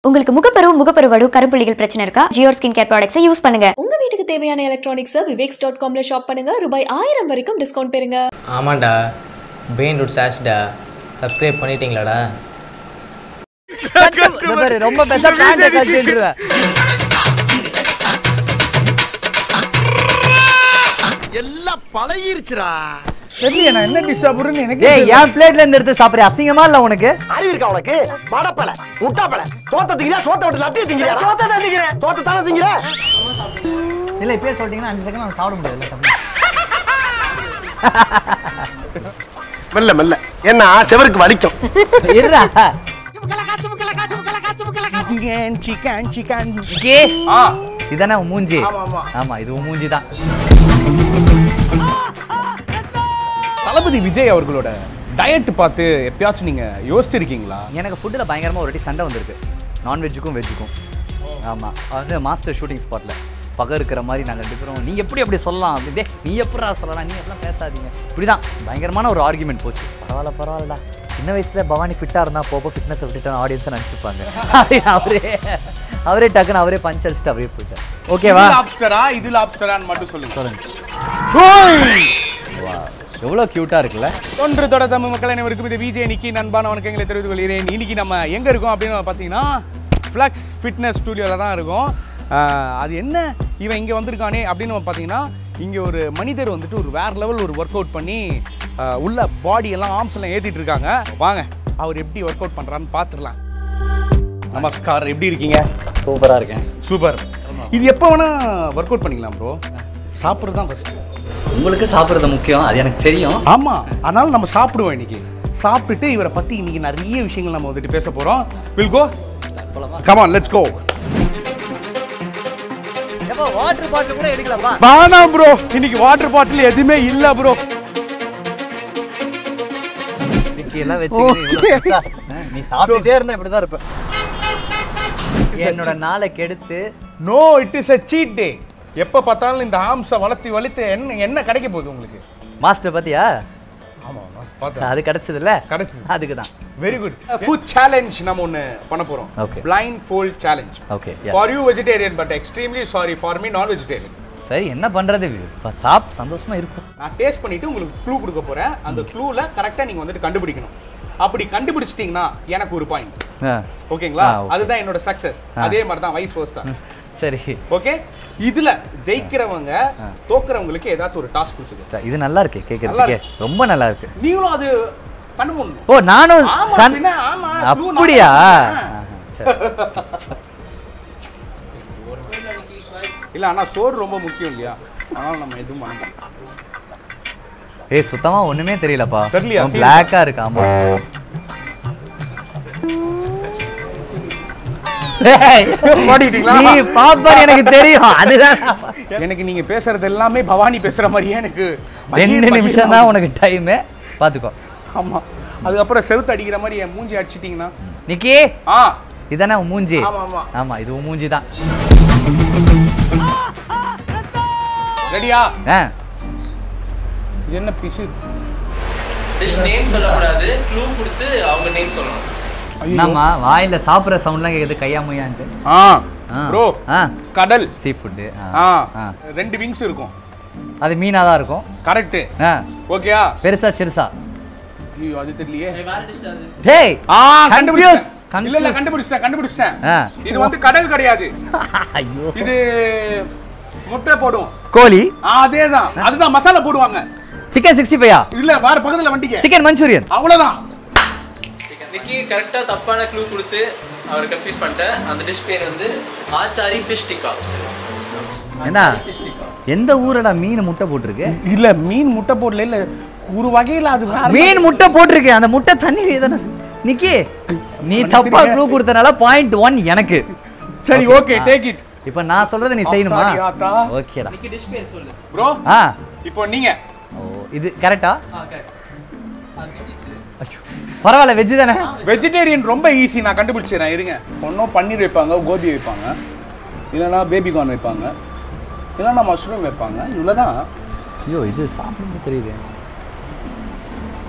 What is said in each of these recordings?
உங்களுக்கு முகப்பரு முகப்பருவடு கருப்புள்ளிகள் பிரச்சனை இருக்கா ஜியோர் ஸ்கின் கேர் ப்ராடக்ட்ஸை யூஸ் பண்ணுங்க உங்க வீட்டுக்கு தேவையான எலக்ட்ரானிக்ஸை விவேக்ஸ் டாட் காம்ல ஷாப் பண்ணுங்க ரூபாய் ஆயிரம் வரைக்கும் டிஸ்கவுண்ட் பெறுங்க ஆமாண்டா பெயின் ரூட் சாஷ்டா சப்ஸ்கிரைப் பண்ணிட்டீங்களாடா இந்த பாரு, ரொம்ப பெருசா பேண்ட் கழிச்சுருவேன் எல்லாம் பழகிருச்சுடா தெரியல நான் என்ன டிஷ் சாப்பிடுறேன்னு எனக்கு ஏய் என் பிளேட்ல இருந்து எடுத்து சாப்பிடுற அசிங்கமா இல்ல உனக்கு அறிவு இருக்கா உனக்கு மடப்பல முட்டாப்பல சோத்த திங்கிறியா சோத்த விட்டு லட்டிய திங்கிறியா சோத்த தான் திங்கிறேன் சோத்த தானே திங்கிற இல்ல இப்பயே சொல்லிட்டீங்கன்னா அஞ்சு செகண்ட் நான் சாப்பிட முடியாது மெல்ல மெல்ல என்ன செவருக்கு வலிக்கும் இருடா சிக்கன் சிக்கன் சிக்கன் இங்கே ஆ இதானே உன் மூஞ்சி ஆமா, ஆமா. ஆமா இது உன் மூஞ்சி தான் தளபதி விஜய் அவர்களோட டயட் பார்த்து எப்பயாச்சும் நீங்க யோசிச்சிருக்கீங்களா எனக்கு ஃபுட்டில் பயங்கரமா ஒரு வாட்டி சண்டை வந்திருக்கு நான்வெஜ்ஜுக்கும் வெஜ்ஜுக்கும் ஆமா அது வந்து மாஸ்டர் ஷூட்டிங் ஸ்பாட்ல பகை இருக்கிற மாதிரி நாங்கள் ரெண்டு பேரும் நீ எப்படி அப்படி சொல்லலாம் அப்படி டேய், நீ எப்படிடா சொல்லலாம் நீ எப்படிலாம் பேசாதீங்க இப்படிதான் பயங்கரமான ஒரு ஆர்குமெண்ட் போச்சு பரவாயில்ல பரவாயில்லடா சின்ன வயசுல பவானி ஃபிட்டா இருந்தா போப்போ ஃபிட்னஸ் விட்டுட்டு ஆடியன்ஸை நினச்சிப்பாங்க அவரே அவரே டக்குன்னு அவரே பஞ்ச் அடிச்சுட்டு அவரே போயிட்டார் ஓகேவா லாப்ஸ்டரா இது லாப்ஸ்டரான்னு மட்டும் சொல்லுங்க சொல்லுங்க எவ்வளோ க்யூட்டாக இருக்குல்ல தொன்று தொட தமிழ் மக்கள் அனைவருக்கும் இது விஜய் நிக்கி நண்பான வணக்கங்களை தெரிவித்துக் கொள்கிறேன் இன்னைக்கு நம்ம எங்க இருக்கோம் அப்படின்னு பார்த்தீங்கன்னா ஃப்ளக்ஸ் ஃபிட்னஸ் ஸ்டுடியோவில் தான் இருக்கோம் ஆஹ் அது என்ன இவன் இங்கே வந்திருக்கானே அப்படின்னு நம்ம பார்த்தீங்கன்னா இங்கே ஒரு மனிதர் வந்துட்டு ஒரு வேற லெவல் ஒரு ஒர்க் அவுட் பண்ணி ஆஹ் உள்ள பாடி எல்லாம் ஆர்ம்ஸ் எல்லாம் ஏற்றிட்டு இருக்காங்க வாங்க அவர் எப்படி ஒர்க் அவுட் பண்ணுறான்னு பார்த்துடலாம் நமஸ்கார் எப்படி இருக்கீங்க சூப்பராக இருக்கேன் சூப்பர் இது எப்போ வேணா ஒர்க் அவுட் பண்ணிக்கலாம் ப்ரோ சாப்பிட்றது தான் ஃபஸ்ட்டு உங்களுக்கு சாப்பிட்றது முக்கியம் அது எனக்கு தெரியும் ஆமா அதனால நம்ம சாப்பிடுவோம் இன்னைக்கு சாப்பிட்டுட்டு இவரை பத்தி இன்னைக்கு நிறைய விஷயங்கள் நம்ம வந்துட்டு பேச போறோம் will go come on let's go எப்போ வாட்டர் பாட்டில் கூட எடுக்கலப்பா வேணாம் ப்ரோ இன்னைக்கு வாட்டர் பாட்டில் எதுவுமே இல்ல ப்ரோ எல்லாம் வச்சு நீ சாப்பிட்டுட்டே இருந்தா இப்படிதான் இருப்ப என்னோட நாளை கெடுத்து no it is a cheat day எப்ப பார்த்தாலும் இந்த ஆம்ஸை வளர்த்தி வளர்த்து என்ன என்ன கிடைக்க போகுது உங்களுக்கு மாஸ்டர் பாத்தியா ஆமா பார்த்தேன் அது கிடைச்சதுல்ல கிடைச்சது அதுக்கு தான் வெரி குட் ஃபுட் சேலஞ்ச் நம்ம ஒன்னு பண்ண போறோம் Okay. Blindfold challenge okay for you vegetarian but extremely sorry for me நான் வெஜிடேரியன் சரி என்ன பண்றது இப்ப சாப்பிட்டு சந்தோஷமா இருக்கும் நான் டேஸ்ட் பண்ணிட்டு உங்களுக்கு க்ளூ கொடுக்க போறேன் அந்த க்ளூல கரெக்டா நீங்க வந்துட்டு கண்டுபிடிக்கணும் அப்படி கண்டுபிடிச்சிட்டீங்கன்னா எனக்கு ஒரு பாயிண்ட் ஆ, ஓகேங்களா ஆ, okay. அதுதான் என்னோட சக்சஸ் ஆ. அதே மாதிரி தான் வைஸ் வர்சா சரி ஓகே இதுல ஜெயிக்கிறவங்க தோக்குறவங்களுக்கு ஏதாச்சும் ஒரு டாஸ்க் கொடுத்துருங்க இது நல்லா இருக்கு கேட்கறதுக்கே ரொம்ப நல்லா இருக்கு நீங்களும் அது பண்ண முடியும் ஓ நானும் ஆமா, கண்- பின்ன, ஆமா, clue நான் அப்படியா தான் ஆஹா, சரி. இல்ல ஆனா சோறு ரொம்ப முக்கியம் இல்லையா அதனால நம்ம எதுவும் பண்ண முடியும் ஏய் சுத்தமா ஒண்ணுமே தெரியலப்பா தெரியலையா? பிளாக்கா இருக்கு ஆமா ஏய், மாட்டிக்கிட்டீங்களா? நீ பாப்பான்னு எனக்கு தெரியும் அதுதான் எனக்கு நீங்க பேசுறது எல்லாமே பவானி பேசுற மாதிரியே எனக்கு ரெண்டு பகீர் நிமிஷம் தான் உனக்கு டைம் பாத்துக்கோ ஆமா அதுக்கப்புறம் செவுத்து அடிக்கிற மாதிரி என் மூஞ்சி அடிச்சிட்டீங்கன்னா நிக்கி ஆ இதானே உன் மூஞ்சி ஆமா, ஆமா. ஆமா இது உன் மூஞ்சி தான் ரெடியா ஆ இது என்ன பிசு டிஷ் நேம் சொல்லக்கூடாது க்ளூ கொடுத்து அவங்க நேம் சொல்லணும் என்னம்மா வாயில சாப்பிடுற சவுண்ட்லாம் கேக்குது கையா முய்யான்ட்டு ஆ ஆ. ப்ரோ ஆ கடல் சீ ஃபுட்டு ஆ ஆ. ரெண்டு விங்ஸ் இருக்கும் அது மீனா தான் இருக்கும் கரெக்ட் ஆ ஓகேயா பெருசா சிறுசா ஐயோ அது தெரியலையே டேய் ஆ Confuse. கண்டுபிடிச்சேன் இல்ல இல்ல கண்டுபிடிச்சிட்டேன் கண்டுபிடிச்சிட்டேன் ஆ. இது வந்து கடல் கிடையாது ஐயோ இது முட்டை போடும் கோழி ஆ அதேதான் அதுதான் மசாலா போடுவாங்க சிக்கன் சிக்ஸ்டி ஃபைவா இல்ல வேற பக்கத்துல வண்டிங்க சிக்கன் மஞ்சூரியன் அவ்வளவுதான் நிக்கி கரெக்டாக தப்பான க்ளூ கொடுத்து அவர் கன்ஃபியூஸ் பண்ணிட்டேன் அந்த டிஷ் பேர் வந்து ஆச்சாரி ஃபிஷ் டிக்கா என்ன எந்த ஊரடா மீன் முட்டை போட்டிருக்கு இல்ல மீன் முட்டை போடல இல்ல ஒரு வகையில அது வேற மீன் முட்டை போட்டிருக்கு அந்த முட்டை தண்ணி தானே நிக்கி நீ தப்பா க்ளூ கொடுத்தனால பாயிண்ட் ஒன் எனக்கு சரி ஓகே டேக் இட் இப்போ நான் சொல்றதை நீ செய்யணுமா ஆத்தாடி ஆத்தா. ஓகேடா நிக்கி டிஷ் பேர் சொல்லு ப்ரோ ஆ இப்போ நீங்க ஓ இது கரெக்டா ஆ கரெக்ட் அது மிஞ்சிச்சு ஐயோ பரவாயில்ல வெஜ் தானே வெஜிடேரியன் ரொம்ப ஈஸி நான் கண்டுபிடிச்சிடறேன் இருங்க ஒன்றும் பன்னீர் வைப்பாங்க கோபி வைப்பாங்க இல்லைன்னா பேபி கார்ன் வைப்பாங்க இல்லைன்னா மஷ்ரூம் வைப்பாங்க இவ்வளோதான் ஐயோ இது சாப்பிடும்போது தெரியுது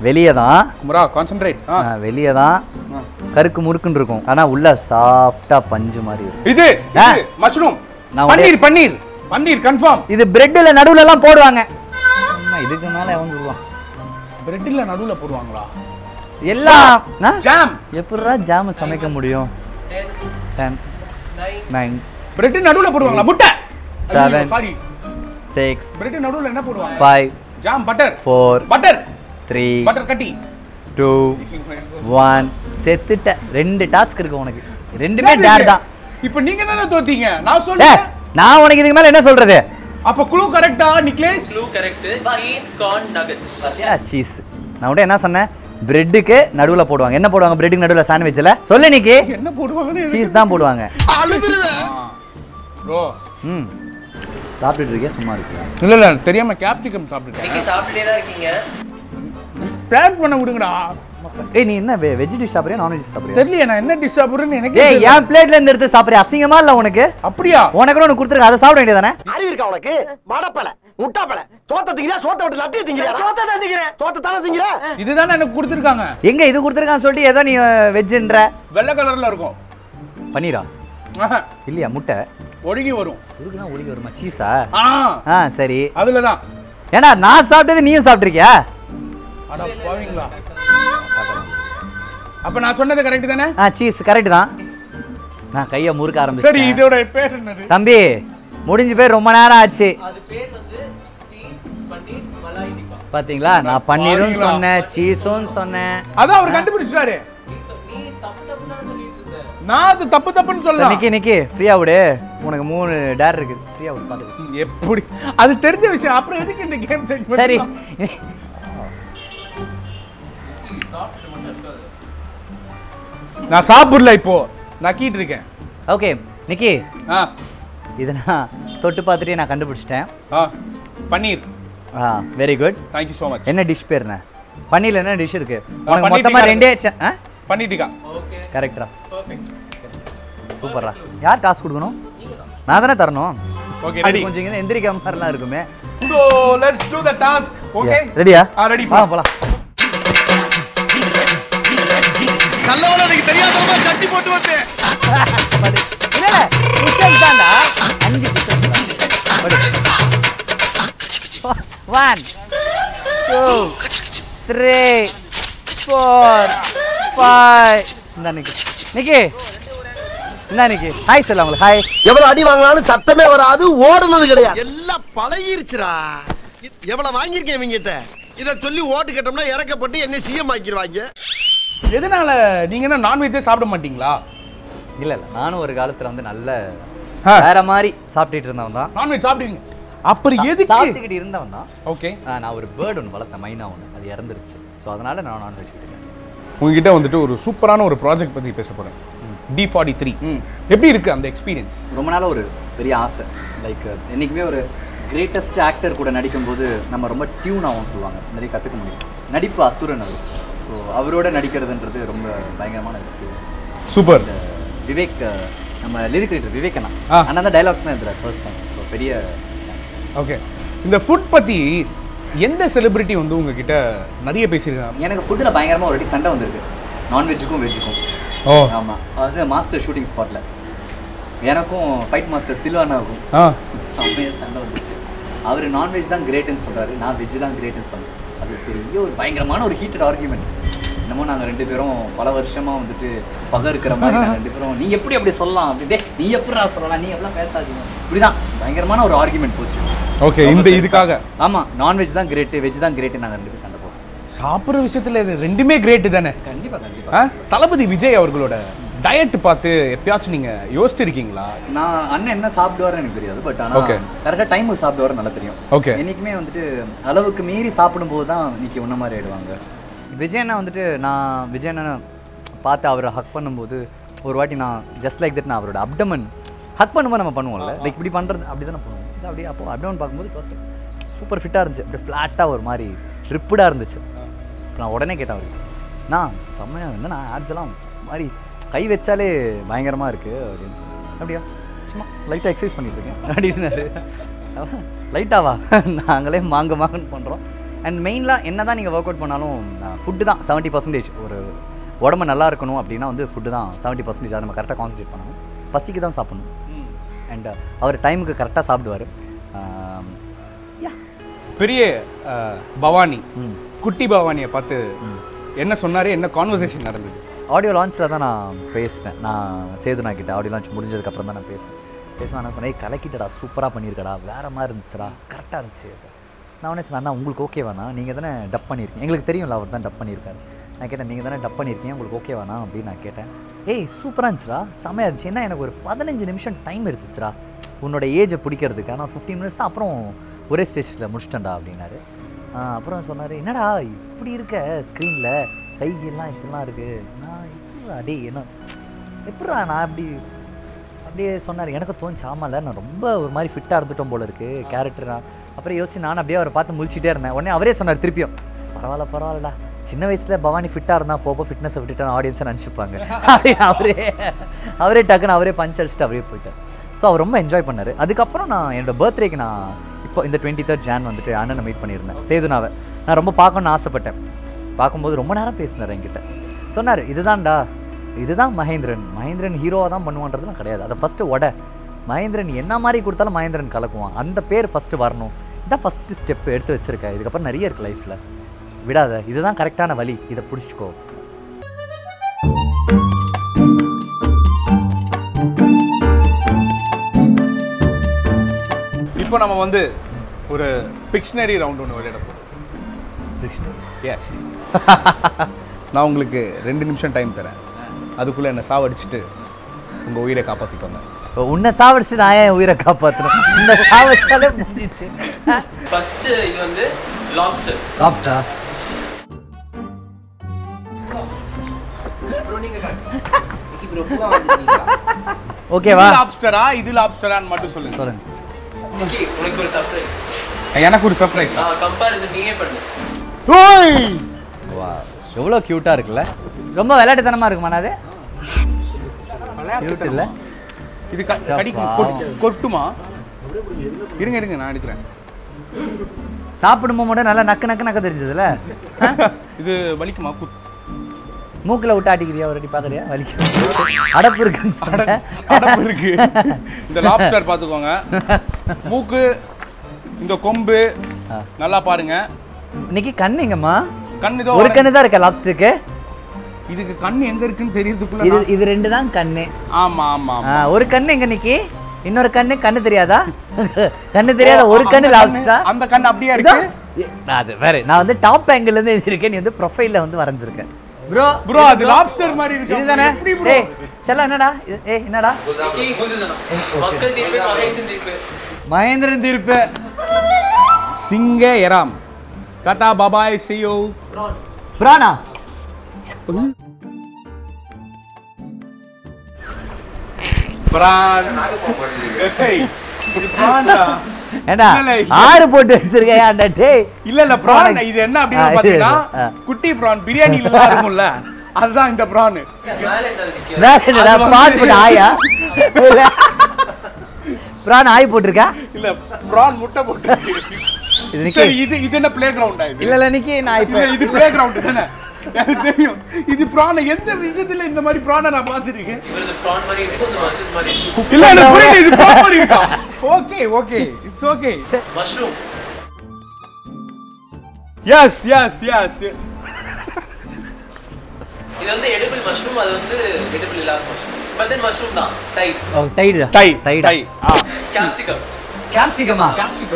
வெளியே தான் குமரா கான்சென்ட்ரேட் ஆ வெளியே தான் கருக்கு முறுக்குன்னு இருக்கும் ஆனா உள்ள சாஃப்டா பஞ்சு மாதிரி இருக்கும் இது ஆ. மஷ்ரூம் நான் பன்னீர் பன்னீர் பன்னீர் கன்ஃபார்ம் இது பிரெட்ல நடுவுல எல்லாம் போடுவாங்க அம்மா, இதுக்கு மேல எவன் சொல்லுவான் பிரெட்ல நடுவுல போடுவாங்களா எல்லாம் ஜாம் எப்படிடா ஜாம் சமைக்க முடியும் டென் நைன் பிரெட் நடுவுல போடுவாங்களா முட்டை Seven. சாரி சிக்ஸ் பிரெட் நடுவுல என்ன போடுவாங்க five jam butter four butter three butter கட்டி டூ ஒன் செத்துட்ட ரெண்டு டாஸ்க் இருக்கு உனக்கு ரெண்டுமே டேர் தான் இப்போ நீங்க தானே தோத்தீங்க நான் ஏ சொல்றேன் நான் உனக்கு இதுக்கு மேல என்ன சொல்றது அப்ப குளூ கரெக்டா Niklesh clue correct cheese corn nuggets cheese நான் கூட என்ன சொன்னேன் பிரெட்டுக்கு நடுவுல போடுவாங்க என்ன போடுவாங்க பிரெட்டுக்கு நடுவுல சாண்ட்விச்ல சொல்லு நிக்கி என்ன போடுவாங்கன்னு சீஸ் தான் போடுவாங்க ப்ரோ ம் சாப்பிட்டுட்டு இருக்கே சும்மா இருக்கு இல்ல இல்ல தெரியாம கேப்சிகம் சாப்பிட்டுட்டேன் இன்னைக்கு சாப்பிட்டுட்டே தான் இருக்கீங்க பிளான் பண்ண விடுங்கடா ஏய் நீ என்ன வெஜ் டிஷ் சாப்பிடுறியா நான் வெஜ் சாப்பிடுறியா தெரியல நான் என்ன டிஷ் சாப்பிடுறேன்னு எனக்கு ஏய் என் பிளேட்ல இருந்து எடுத்து சாப்பிடுறியா அசிங்கமா இல்ல உனக்கு அப்படியா உனக்கு ஒன்று கொடுத்துருக்க அதை சாப்பிட வேண்டியதானே அறிவு இருக்கா உனக்கு மடப்பல முட்டாப்பல சோத்த திங்கிறியா சோத்த விட்டு லட்டிய திங்கிறியா சோத்த தான் திங்கிறேன் சோத்த தானே திங்கிற இதுதானே எனக்கு கொடுத்துருக்காங்க எங்க இது கொடுத்துருக்கான்னு சொல்லிட்டு ஏதோ நீ வெஜ்ன்ற வெள்ளை கலர்ல இருக்கும் பன்னீரா ஆஹா, இல்லையா முட்டை ஒழுகி வரும் உருக்குனா ஒழுகி வருமா சீஸா ஆ ஆ சரி அதுலதான் ஏன்னா நான் சாப்பிட்டது நீயும் சாப்பிட்ருக்கியா அட பாவீங்களா அப்ப நான் சொன்னது கரெக்ட் தானே ஆ சீஸ் கரெக்ட் தான் நான் கையை முறுக்க சரி ஆரம்பிச்சேன் இதோட பேர் என்னது தம்பி முடிஞ்சு போய் ரொம்ப நேரம் ஆச்சு அது பேர் வந்து சீஸ் பன்னீர் மலாய் டிப்பா பாத்தீங்களா நான் பன்னீரும் பாருங்களா. சொன்னேன் சீஸும் சொன்னேன் அதான் அவர் கண்டுபிடிச்சாரு நீ சொ- நீ தப்பு தப்பு தானே சொல்லிட்டு இருந்த நான் அது தப்பு தப்புன்னு சரி, சொல்லலாம் நிக்கி நிக்கி ஃப்ரீயா விடு உனக்கு மூணு டேர் இருக்கு ஃப்ரீயா விடு பாத்துக்கலாம் எப்படி அது தெரிஞ்ச விஷயம் அப்புறம் எதுக்கு இந்த கேம் செட் சரி நான் சாப்பிடல இப்போ நக்கிட்டு இருக்கேன் ஓகே நிக்கி ஆ இதை நான் தொட்டு பார்த்துட்டே நான் கண்டுபிடிச்சிட்டேன் ஆ பன்னீர் ஆ very good thank you so much என்ன டிஷ் பேர் என்ன பன்னீர்ல என்ன டிஷ் இருக்கு உனக்கு பன்னீர் மொத்தமா டிக்கா ரெண்டே ச- ஆ பண்ணிட்டிக்கா ஓகே கரெக்டா பர்ஃபெக்ட் சூப்பரா யார் டாஸ்க் கொடுக்கணும் நான் தானே தரணும் ஓகே அது ரெடி கொஞ்சம் இங்கே எந்திரிக்காம மாதிரிலாம் இருக்குமே so let's do the task okay ரெடியா ஆ ரெடி ஆ போலாம் நல்லவன எனக்கு தெரியாதவங்க கட்டி போட்டு வந்து இல்ல இல்ல புஷன் தான்டா அஞ்சு புஷன் one two three four five இந்த நிக்கி நிக்கி இந்த நிக்கி ஹாய் சொல்ல உங்களுக்கு ஹாய் எவ்வளவு அடி வாங்கினாலும் சத்தமே வராது ஓடுனது கிடையாது எல்லாம் பழகிருச்சுடா எவ்வளவு வாங்கியிருக்கேன் இவங்கிட்ட இத சொல்லி ஓட்டு கேட்டோம்னா இறக்கப்பட்டு என்ன சிஎம் ஆக்கிடுவாங்க எதனால நீங்க என்ன நான்வெஜ்ஜே சாப்பிட மாட்டீங்களா இல்ல இல்ல நானும் ஒரு காலத்துல வந்து நல்ல ஆ. வேற மாதிரி சாப்பிட்டுட்டு இருந்தவன் தான் நான்வெஜ் சாப்பிடுவீங்க அப்புறம் எதுக்கு சாப்பிட்டுக்கிட்டு இருந்தவன் தான் ஓகே ஆ, நான் ஒரு பேர்டு ஒன்று வளர்த்தேன் மைனா ஒன்று அது இறந்துருச்சு ஸோ அதனால நான் நான்வெஜ் விட்டுட்டேன் உங்ககிட்ட வந்துட்டு ஒரு சூப்பரான ஒரு ப்ராஜெக்ட் பத்தி பேச போறேன் டி ஃபார்ட்டி த்ரீ ம். எப்படி இருக்கு அந்த எக்ஸ்பீரியன்ஸ் ரொம்ப நாளாக ஒரு பெரிய ஆசை லைக் என்றைக்குமே ஒரு கிரேட்டஸ்ட் ஆக்டர் கூட நடிக்கும்போது நம்ம ரொம்ப டியூன் ஆகும் சொல்லுவாங்க நிறைய கற்றுக்க முடியும் நடிப்பு அசுரன் அவர் ஸோ அவரோட நடிக்கிறதுன்றது ரொம்ப பயங்கரமான எக்ஸ்பீரியன்ஸ் சூப்பர் விவேக் அஹ், நம்ம லிரிக் ரைட்டர் விவேக் அண்ணா ஆ. அண்ணா தான் டைலாக்ஸ்லாம் எழுதுறாரு ஃபர்ஸ்ட் டைம் ஸோ பெரிய ஓகே இந்த ஃபுட் பத்தி எந்த செலிபிரிட்டி வந்து உங்ககிட்ட நிறைய பேசியிருக்காங்க எனக்கு ஃபுட்டில் பயங்கரமாக ஒரு வாட்டி சண்டை வந்திருக்கு நான்வெஜ்ஜுக்கும் வெஜ்ஜுக்கும் ஓ ஆமாம் அது மாஸ்டர் ஷூட்டிங் ஸ்பாட்டில் எனக்கும் ஃபைட் மாஸ்டர் சில்வானாவுக்கும் ஆ செம்மையா சண்டை வந்துச்சு அவர் நான்வெஜ் தான் கிரேட்னு சொல்றாரு நான் வெஜ் தான் கிரேட்னு சொன்னேன் அது பெரிய ஒரு பயங்கரமான ஒரு ஹீட்டட் ஆர்குமெண்ட் என்னமோ நாங்கள் ரெண்டு பேரும் பல வருஷமா வந்துட்டு பகை இருக்கிற மாதிரி நாங்கள் ரெண்டு பேரும் நீ எப்படி அப்படி சொல்லலாம் அப்படி டேய், நீ எப்படிடா சொல்லலாம் நீ எப்படிலாம் பேசாதீங்க இப்படிதான் பயங்கரமான ஒரு ஆர்குமெண்ட் போச்சு ஓகே இந்த இதுக்காக ஆமா நான்வெஜ் தான் கிரேட்டு வெஜ் தான் கிரேட்டு நாங்கள் ரெண்டு பேரும் சண்டை போடுறோம் சாப்பிட்ற விஷயத்துல இது ரெண்டுமே கிரேட்டு தானே கண்டிப்பா கண்டிப்பா ஆ? தளபதி விஜய் அவர்களோட டயட் பார்த்து எப்பயாச்சும் நீங்க யோசிச்சிருக்கீங்களா நான் அண்ணன் என்ன சாப்பிடுவாருன்னு எனக்கு தெரியாது பட் Okay. ஆனால் கரெக்டாக டைமுக்கு சாப்பிடுவாரு நல்லா தெரியும் Okay. என்னைக்குமே வந்துட்டு அளவுக்கு மீறி சாப்பிடும்போது தான் இன்னைக்கு உன்ன மாதிரி ஆயிடுவாங்க விஜய் அண்ணா வந்துட்டு நான் விஜய் அண்ணனை பார்த்து அவரை ஹக் பண்ணும்போது ஒரு வாட்டி நான் ஜஸ்ட் லைக் தட் நான் அவரோட அப்டமன் ஹக் பண்ணும்போது நம்ம பண்ணுவோம்ல லைக் இப்படி பண்ணுறது அப்படி தானே பண்ணுவோம் இது அப்படியே அப்போ அப்டமன் பார்க்கும்போது சூப்பர் ஃபிட்டாக இருந்துச்சு அப்படியே ஃப்ளாட்டாக ஒரு மாதிரி ரிப்புடாக இருந்துச்சு அப்ப நான் உடனே கேட்டேன் அவருக்கு நான் செம்மையாக என்னண்ணா ஆட்ஸ் எல்லாம் மாதிரி கை வச்சாலே பயங்கரமாக இருக்குது அப்படின்னு சொல்லி அப்படியா சும்மா லைட்டாக எக்ஸசைஸ் பண்ணிட்டு இருக்கேன் அப்படின்னாரு லைட்டாவா நாங்களே மாங்க மாங்கன்னு பண்ணுறோம் அண்ட் மெயினாக என்ன தான் நீங்கள் ஒர்க் அவுட் பண்ணாலும் ஃபுட்டு தான் செவன்ட்டி பர்சன்டேஜ் ஒரு உடம்பு நல்லா இருக்கணும் அப்படின்னா வந்து ஃபுட்டு தான் செவன்ட்டி பர்சன்டேஜ் அதை நம்ம கரெக்டாக கான்சன்ட்ரேட் பண்ணணும் பசிக்கு தான் சாப்பிடணும் அண்ட் அவர் டைமுக்கு கரெக்டாக சாப்பிடுவார் பெரிய அஹ், பவானி ம் குட்டி பவானியை பார்த்து என்ன சொன்னாரு என்ன கான்வர்சேஷன் நடந்தது ஆடியோ லான்ச்சில் தான் நான் பேசினேன் நான் சேதுனா கிட்ட ஆடியோ லான்ச் முடிஞ்சதுக்கப்புறம் தான் நான் பேசினேன் பேசுவேன் நான் சொன்னேன் "ஏய், கலக்கிட்டடா சூப்பராக பண்ணியிருக்கடா வேற மாதிரி இருந்துச்சுடா கரெக்டாக இருந்துச்சு நான் உடனே சொன்னேன் "அண்ணா, உங்களுக்கு ஓகேவாண்ணா நீங்கள் தானே டப் பண்ணியிருக்கீங்க எங்களுக்கு தெரியும்ல அவர் தான் டப் பண்ணியிருக்காரு நான் கேட்டேன் நீங்கள் தானே டப் பண்ணியிருக்கீங்க உங்களுக்கு ஓகேவாண்ணா அப்படின்னு நான் கேட்டேன் ஏய் சூப்பராக இருந்துச்சுடா செமையாக இருந்துச்சு ஏன்னா எனக்கு ஒரு பதினஞ்சு நிமிஷம் டைம் எடுத்துச்சுடா உன்னோட ஏஜை பிடிக்கிறதுக்கு ஆனால் ஃபிஃப்டீன் மினிட்ஸ் தான் அப்புறம் ஒரே ஸ்டேஷனில் முடிச்சிட்டேன்டா அப்படின்னாரு ஆ, அப்புறம் சொன்னார் என்னடா இப்படி இருக்க ஸ்க்ரீனில் கைகெல்லாம் இப்படிலாம் இருக்கு நான் எப்படிடா டேய் என்ன எப்படிடா நான் அப்படி அப்படியே சொன்னார் எனக்கு தோணுச்சு ஆமாம்ல நான் ரொம்ப ஒரு மாதிரி ஃபிட்டாக இருந்துட்டோம் போல இருக்கு கேரக்டர் நான் அப்புறம் யோசிச்சு நான் அப்படியே அவரை பார்த்து முழிச்சிட்டே இருந்தேன் உடனே அவரே சொன்னார் திருப்பியும் பரவாயில்ல பரவாயில்லடா சின்ன வயசில் பவானி ஃபிட்டாக இருந்தால் போப்போ ஃபிட்னஸை விட்டுட்டு ஆடியன்ஸை நினச்சிப்பாங்க அப்படின்னு அவரே அவரே டக்குன்னு அவரே பஞ்ச் அடிச்சுட்டு அவரே போயிட்டார் ஸோ அவர் ரொம்ப என்ஜாய் பண்ணார் அதுக்கப்புறம் நான் என்னோட பர்த்டேக்கு நான் இப்போ இந்த டுவெண்ட்டி தேர்ட் ஜான் வந்துட்டு அண்ணனை மீட் பண்ணியிருந்தேன் சேதுனாவை நான் ரொம்ப பார்க்கணும்னு ஆசைப்பட்டேன் பார்க்கும்போது ரொம்ப நேரம் பேசினார் என்கிட்ட சொன்னார் இதுதான்டா இதுதான் மகேந்திரன் மகேந்திரன் ஹீரோவாக தான் பண்ணுவான்றதுலாம் கிடையாது அதை ஃபஸ்ட்டு உட மகேந்திரன் என்ன மாதிரி கொடுத்தாலும் மகேந்திரன் கலக்குவான் அந்த பேர் ஃபஸ்ட்டு வரணும் இதான் ஃபஸ்ட்டு ஸ்டெப் எடுத்து வச்சிருக்க இதுக்கப்புறம் நிறைய இருக்குது லைஃப்பில் விடாத இதுதான் கரெக்டான வழி இதை பிடிச்சிக்கோ இப்போ நம்ம வந்து ஒரு பிக்ஷனரி ரவுண்ட் ஒன்று விளையாட போகிறோம் கிருஷ்ணன் எஸ் நான் உங்களுக்கு ரெண்டு நிமிஷம் டைம் தரேன் அதுக்குள்ளே என்னை சாவடிச்சிட்டு உங்கள் உயிரை காப்பாற்றிக்கோங்க இப்போ உன்னை சாவடிச்சு நான் ஏன் உயிரை காப்பாற்றணும் இந்த சாவடிச்சாலே முடிஞ்சிச்சு ஃபர்ஸ்ட் இது வந்து லாப்ஸ்டர் லாப்ஸ்டா ஓகேவா இது லாப்ஸ்டரா இது லாப்ஸ்டரான்னு மட்டும் சொல்லுங்க சொல்லுங்க நிக்கி உனக்கு ஒரு சர்ப்ரைஸ் எனக்கு ஒரு சர்ப்ரைஸ் கம்பாரிசன் நீயே பண்ணு வா எவ்வளோ க்யூட்டாக இருக்குல்ல ரொம்ப விளையாட்டுத்தனமாக இருக்குமாண்ணா அது க்யூட் இல்லை இது க- கடிக்கும் கொட்- கொட்டுமா இருங்க இருங்க நான் எடுக்கிறேன் சாப்பிடும்போது மட்டும் நல்லா நக்கு நக்கு நக்க தெரிஞ்சதுல இது வலிக்குமா குத் மூக்கில் விட்டு ஆட்டிக்கிறியா ஒரு வாட்டி பார்க்குறியா வலிக்க அடப்பு இருக்குன்னு சொன்னேன் அடப்பு இருக்கு இந்த லாப்ஸ்டர் பார்த்துக்கோங்க மூக்கு இந்த கொம்பு ஆ. நல்லா பாருங்க இன்னைக்கு கண்ணு எங்கம்மா கண் இதோ ஒரு கண்ணு தான் இருக்கா லாப்ஸ்டருக்கு இதுக்கு கண் எங்க இருக்குன்னு தெரியறதுக்குள்ள இது நான்- இது ரெண்டு தான் கண்ணு ஆமா ஆமா ஆ, ஒரு கண்ணு எங்க நிக்கி இன்னொரு கண்ணு கண்ணு தெரியாதா கண்ணு தெரியாத ஒரு கண்ணு அந்த லாப்ஸ்டா அந்த கண் அப்படியே இதோ. இருக்கு நான் அது வேற நான் வந்து டாப் ஆங்கிள் இருந்து எழுதியிருக்கேன் நீ வந்து ப்ரொஃபைல்ல வந்து வரைஞ்சிருக்கேன் ப்ரோ ப்ரோ அது லாப்ஸ்டர் மாதிரி இருக்கு இதுதானே எப்படி ப்ரோ டேய் செல்லம் என்னடா இது- ஏய் என்னடா நிக்கி குதிதனம் மக்கள் தீர்ப்பு மகேசன் தீர்ப்பு மகேந்திரன் தீர்ப்பு சிங்க எராம் டாடா பாபாய் சியோ பிராணா பிரான் ஏய், இது பிரான்டா ஏண்டா இல்ல, இல்ல. ஆறு போட்டு வச்சிருக்கேன் அந்த டேய் இல்ல இல்ல பிரான் இது என்ன ஆ, அப்படின்னு இது, பாத்தீங்கன்னா ஆ. குட்டி பிரான் பிரியாணில எல்லாம் இருக்கும்ல அதுதான் இந்த பிரான் மேலே என்னது நிக்கி வேற என்னடா அது வந்து- பாஸ் பண்ண ஆயா இல்ல. பிரான் ஆய் போட்டிருக்கா இல்ல பிரான் முட்டை போட்டு இது நிக்கி சரி இது இது என்ன பிளே கிரவுண்டா இது இல்ல இல்ல நிக்கி நான் இப்ப இல்ல இது பிளே கிரவுண்ட் தானே எனக்கு தெரியும் இது பிரான் எந்த விதத்துல இந்த மாதிரி பிரானை நான் பார்த்திருக்கேன் இவரது ப்ரான் மாதிரி இருக்கும் இந்த மசில்ஸ் மாதிரி இருக்கும் இல்ல எனக்கு புரியல இது பிரான் மாதிரி இருக்கா okay okay it's okay mushroom yes yes yes இது வந்து எடிபிள் மஷ்ரூம் அது வந்து எடிபிள் இல்லாத மஷ்ரூம் பட் தென் மஷ்ரூம் தான் டை ஓ டைடு டை டைடா டை ஆ கேப்சிகம் கேப்சிகமா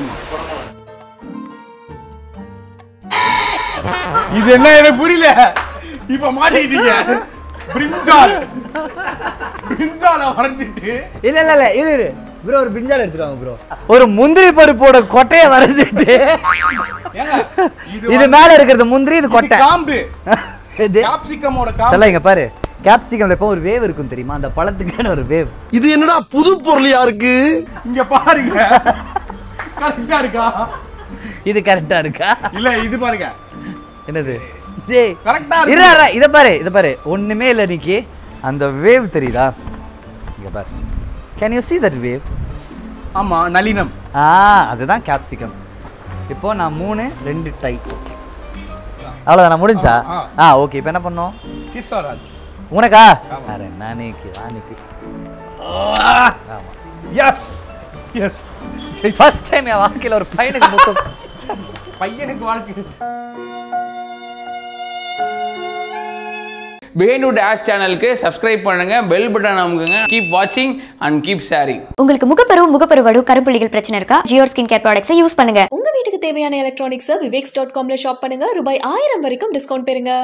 இது என்ன எனக்கு புரியல இப்ப மாட்டிட்டீங்க பிரிஞ்சால் பிரிஞ்சால வரைஞ்சிட்டு இல்ல இல்ல இல்ல இரு இரு ப்ரோ ஒரு பிஞ்சால் எடுத்துருவாங்க ப்ரோ ஒரு முந்திரி பருப்போட கொட்டைய வரைஞ்சிட்டு ஏங்க, இது மேல இருக்கிறது முந்திரி இது இது கொட்டை காம்பு இது கேப்சிகமோட காம்பு சொல்ல இங்க பாரு கேப்சிகம்ல எப்போ ஒரு வேவ் இருக்கும் தெரியுமா அந்த பழத்துக்கான ஒரு வேவ் இது என்னடா புது பொருளியா இருக்கு இங்க பாருங்க கரெக்டா இருக்கா இது கரெக்டா இருக்கா இல்ல இது பாருங்க என்னது டேய் கரெக்டா இரு இரு, இத பாரு இத பாரு ஒண்ணுமே இல்ல நிக்கி அந்த வேவ் தெரியுதா இங்க பாரு can you see that wave ஆமா நளினம் ஆ அதுதான் கேப்சிகம் இப்போ நான் மூணு ரெண்டு டை அவ்வளோதானா முடிஞ்சா ஆ, ஆ ஓகே இப்போ என்ன பண்ணோம் கிஸ் ஆராது உனக்கா அரே நானேக்கு நானேக்கு ஆமாம் எஸ் எஸ் ஃபர்ஸ்ட் டைம் என் வாழ்க்கையில் ஒரு பையனுக்கு முத்தம் பையனுக்கு வாழ்க்கை பிஹைண்ட் டேஷ் சேனலுக்கு சப்ஸ்கிரைப் பண்ணுங்க பெல் பட்டன் அமுக்குங்க கீப் வாட்சிங் அண்ட் கீப் ஷேரிங் உங்களுக்கு முகப்பருவு முகப்பருவடு கருப்புள்ளிகள் பிரச்சனை இருக்கா ஜியோர் ஸ்கின் கேர் ப்ராடக்ட்ஸை யூஸ் பண்ணுங்க உங்க வீட்டுக்கு தேவையான எலக்ட்ரானிக்ஸ் விவேக்ஸ் டாட் காம்ல ஷாப் பண்ணுங்க ரூபாய் ஆயிரம் வரைக்கும் டிஸ்கவுண்ட் பெறுங்க